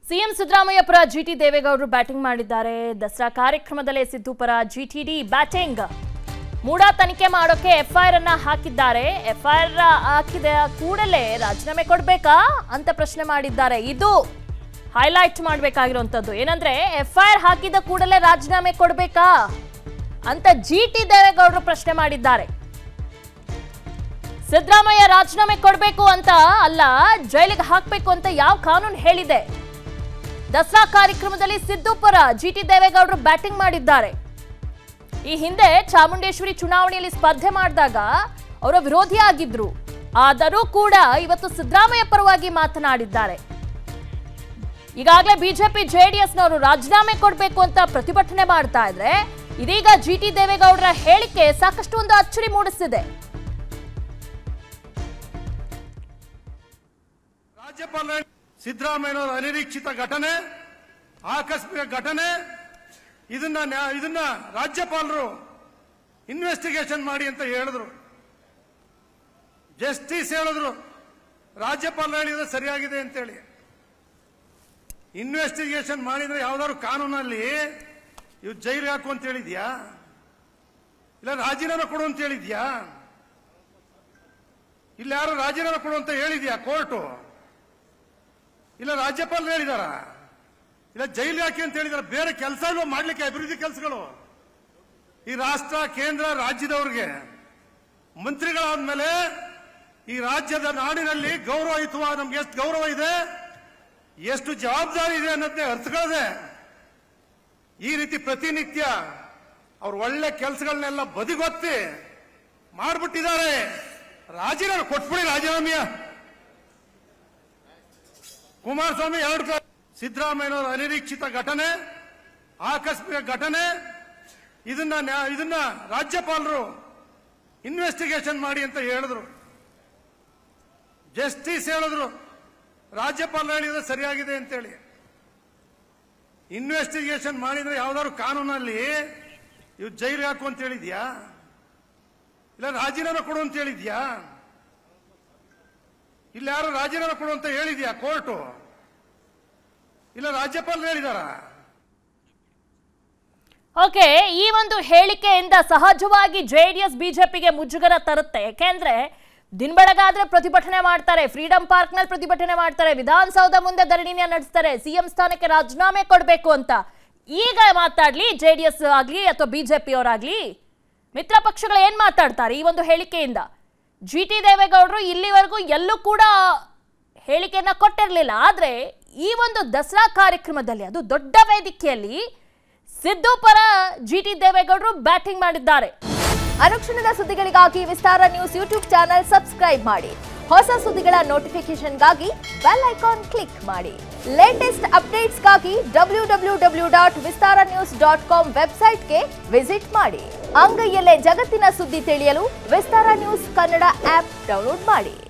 CM Siddaramaiah ಪರ ಜಿಟಿ ದೇವೇಗೌಡರು batting ಮಾಡಿದ್ದಾರೆ ದಸರಾ ಕಾರ್ಯಕ್ರಮದಲ್ಲೇ ಸಿದ್ದು ಪರ ಜಿಟಿಡಿ ಬ್ಯಾಟಿಂಗ್ ಮೂಡ ತನಿಖೆ ಮಾಡೋಕೆ ಎಫ್ಐಆರ್ ಅನ್ನ ಹಾಕಿದ್ದಾರೆ ಎಫ್ಐಆರ್ ಹಾಕಿದ ಕೂಡಲೇ ರಾಜೀನಾಮೆ ಕೊಡ್ಬೇಕಾ ಅಂತ ಪ್ರಶ್ನೆ ಮಾಡಿದ್ದಾರೆ ಇದು ಹೈಲೈಟ್ ಮಾಡಬೇಕಾಗಿರುವಂತದ್ದು ಏನಂದ್ರೆ ಎಫ್ಐಆರ್ ಹಾಕಿದ ಕೂಡಲೇ ರಾಜೀನಾಮೆ ಕೊಡ್ಬೇಕಾ ಅಂತ ಜಿಟಿ ದೇವೇಗೌಡರು ಪ್ರಶ್ನೆ ಮಾಡಿದ್ದಾರೆ ಸಿದ್ದರಾಮಯ್ಯ ರಾಜೀನಾಮೆ ಕೊಡಬೇಕು ಅಂತ ಅಲ್ಲ ಜೈಲಿಗೆ ಹಾಕಬೇಕು ಅಂತ ಯಾವ ಕಾನೂನು ಹೇಳಿದೆ ದಸರಾ ಕಾರ್ಯಕ್ರಮದಲ್ಲಿ ಸಿದ್ದು ಪರ ಜಿಟಿ ದೇವೇಗೌಡರು ಬ್ಯಾಟಿಂಗ್ ಮಾಡಿದ್ದಾರೆ ಈ ಹಿಂದೆ ಚಾಮುಂಡೇಶ್ವರಿ ಚುನಾವಣೆಯಲ್ಲಿ ಸ್ಪರ್ಧೆ ಮಾಡಿದಾಗ ಅವರ ವಿರೋಧಿ ಆಗಿದ್ರು ಆದರೂ ಕೂಡ ಇವತ್ತು ಸಿದ್ದರಾಮಯ್ಯ ಪರವಾಗಿ ಮಾತನಾಡಿದ್ದಾರೆ ಈಗಾಗಲೇ ಬಿಜೆಪಿ ಜೆಡಿಎಸ್ನವರು ರಾಜೀನಾಮೆ ಕೊಡಬೇಕು ಅಂತ ಪ್ರತಿಭಟನೆ ಮಾಡ್ತಾ ಇದ್ರೆ ಇದೀಗ ಜಿಟಿ ದೇವೇಗೌಡರ ಹೇಳಿಕೆ ಸಾಕಷ್ಟು ಒಂದು ಅಚ್ಚರಿ ಮೂಡಿಸಿದೆ ರಾಜ್ಯಪಾಲ ಸಿದ್ದರಾಮಯ್ಯನವರ ಅನಿರೀಕ್ಷಿತ ಘಟನೆ ಆಕಸ್ಮಿಕ ಘಟನೆ ಇದನ್ನ ನ್ಯಾ- ಇದನ್ನ ರಾಜ್ಯಪಾಲರು ಇನ್ವೆಸ್ಟಿಗೇಷನ್ ಮಾಡಿ ಅಂತ ಹೇಳಿದ್ರು ಜಸ್ಟಿಸ್ ಹೇಳಿದ್ರು ರಾಜ್ಯಪಾಲ ಹೇಳಿದ್ರೆ ಸರಿಯಾಗಿದೆ ಅಂತೇಳಿ ಇನ್ವೆಸ್ಟಿಗೇಷನ್ ಮಾಡಿದ್ರೆ ಯಾವ್ದಾದ್ರು ಕಾನೂನಲ್ಲಿ ಇವ್ ಜೈಲಿಗೆ ಹಾಕು ಅಂತ ಹೇಳಿದ್ಯಾ ಇಲ್ಲ ರಾಜೀನಾಮೆ ಕೊಡು ಅಂತ ಹೇಳಿದ್ಯಾ ಇಲ್ಲ ಯಾರು ರಾಜೀನಾಮೆ ಕೊಡು ಅಂತ ಹೇಳಿದ್ಯಾ ಕೋರ್ಟು ಇಲ್ಲ ರಾಜ್ಯಪಾಲರು ಹೇಳಿದಾರ ಇಲ್ಲ ಜೈಲು ಯಾಕೆ ಅಂತ ಹೇಳಿದಾರ ಬೇರೆ ಕೆಲಸ ಇಲ್ವಾ ಮಾಡ್ಲಿಕ್ಕೆ ಅಭಿವೃದ್ಧಿ ಕೆಲಸಗಳು ಈ ರಾಷ್ಟ್ರ ಕೇಂದ್ರ ರಾಜ್ಯದವ್ರಿಗೆ ಮಂತ್ರಿಗಳಾದ್ಮೇಲೆ ಈ ರಾಜ್ಯದ ನಾಡಿನಲ್ಲಿ ಗೌರವಯುತವ ನಮ್ಗೆ ಎಷ್ಟು ಗೌರವ ಇದೆ ಎಷ್ಟು ಜವಾಬ್ದಾರಿ ಇದೆ ಅನ್ನೋದನ್ನೇ ಅರ್ಥಗಳದೆ ಈ ರೀತಿ ಪ್ರತಿನಿತ್ಯ ಅವ್ರ ಒಳ್ಳೆ ಕೆಲಸಗಳನ್ನೆಲ್ಲ ಬದಿಗೊತ್ತಿ ಮಾಡ್ಬಿಟ್ಟಿದ್ದಾರೆ ರಾಜೀನಾಮೆ ಕೊಟ್ಬಿಡಿ ರಾಜೀನಾಮೆಯ ಕುಮಾರಸ್ವಾಮಿ ಎರಡು ಕ- ಸಿದ್ದರಾಮಯ್ಯನವರ ಅನಿರೀಕ್ಷಿತ ಘಟನೆ ಆಕಸ್ಮಿಕ ಘಟನೆ ಇದನ್ನ ನ್ಯಾ- ಇದನ್ನ ರಾಜ್ಯಪಾಲರು ಇನ್ವೆಸ್ಟಿಗೇಷನ್ ಮಾಡಿ ಅಂತ ಹೇಳಿದ್ರು ಜಸ್ಟಿಸ್ ಹೇಳಿದ್ರು ರಾಜ್ಯಪಾಲ ಹೇಳಿದ್ರೆ ಸರಿಯಾಗಿದೆ ಅಂತೇಳಿ ಇನ್ವೆಸ್ಟಿಗೇಷನ್ ಮಾಡಿದ್ರೆ ಯಾವ್ದಾದ್ರು ಕಾನೂನಲ್ಲಿ ಇವ್ ಜೈಲಿಗೆ ಹಾಕು ಅಂತ ಹೇಳಿದ್ಯಾ ಇಲ್ಲ ರಾಜೀನಾಮೆ ಕೊಡು ಅಂತ ಹೇಳಿದ್ಯಾ ಇಲ್ಲ ಯಾರು ರಾಜೀನಾಮೆ ಕೊಡು ಅಂತ ಹೇಳಿದ್ಯಾ ಕೋರ್ಟು ಇಲ್ಲ ರಾಜ್ಯಪಾಲರು ಹೇಳಿದಾರ ಓಕೆ ಈ ಒಂದು ಹೇಳಿಕೆಯಿಂದ ಸಹಜವಾಗಿ ಜೆಡಿಎಸ್ ಬಿಜೆಪಿಗೆ ಮುಜುಗರ ತರುತ್ತೆ ಯಾಕೆಂದ್ರೆ ದಿನ ಬೆಳಗಾದ್ರೆ ಪ್ರತಿಭಟನೆ ಮಾಡ್ತಾರೆ ಫ್ರೀಡಂ ಪಾರ್ಕ್ ನಲ್ಲಿ ಪ್ರತಿಭಟನೆ ಮಾಡ್ತಾರೆ ವಿಧಾನಸೌಧ ಮುಂದೆ ಧರಣಿನ ನಡೆಸ್ತಾರೆ ಸಿಎಂ ಸ್ಥಾನಕ್ಕೆ ರಾಜೀನಾಮೆ ಕೊಡಬೇಕು ಅಂತ ಈಗ ಮಾತಾಡ್ಲಿ ಜೆಡಿಎಸ್ ಆಗ್ಲಿ ಅಥವಾ ಬಿಜೆಪಿ ಅವರಾಗ್ಲಿ ಮಿತ್ರ ಪಕ್ಷಗಳು ಏನ್ ಮಾತಾಡ್ತಾರೆ ಈ ಒಂದು ಹೇಳಿಕೆಯಿಂದ ಜಿ ಟಿ ದೇವೇಗೌಡರು ಇಲ್ಲಿವರೆಗೂ ಎಲ್ಲೂ ಕೂಡ ಹೇಳಿಕೆಯನ್ನ ಕೊಟ್ಟಿರಲಿಲ್ಲ ಆದ್ರೆ ಈ ಒಂದು ದಸರಾ ಕಾರ್ಯಕ್ರಮದಲ್ಲಿ ಅದು ದೊಡ್ಡ ವೇದಿಕೆಯಲ್ಲಿ ಸಿದ್ದು ಪರ ಜಿ ಟಿ ದೇವೇಗೌಡರು ಬ್ಯಾಟಿಂಗ್ ಮಾಡಿದ್ದಾರೆ ಅನುಕ್ಷಣದ ಸುದ್ದಿಗಳಿಗಾಗಿ Vistara news YouTube channel subscribe ಮಾಡಿ ಹೊಸ ಸುದ್ದಿಗಳ ನೋಟಿಫಿಕೇಶನ್ಗಾಗಿ ಬೆಲ್ ಐಕಾನ್ ಕ್ಲಿಕ್ ಮಾಡಿ ಲೇಟೆಸ್ಟ್ ಅಪ್ಡೇಟ್ಸ್ಗಾಗಿ W W W dot Vistara news dot com ವೆಬ್ಸೈಟ್ಗೆ ವಿಸಿಟ್ ಮಾಡಿ ಅಂಗೈಯಲ್ಲೇ ಜಗತ್ತಿನ ಸುದ್ದಿ ತಿಳಿಯಲು Vistara news Kannada app download ಮಾಡಿ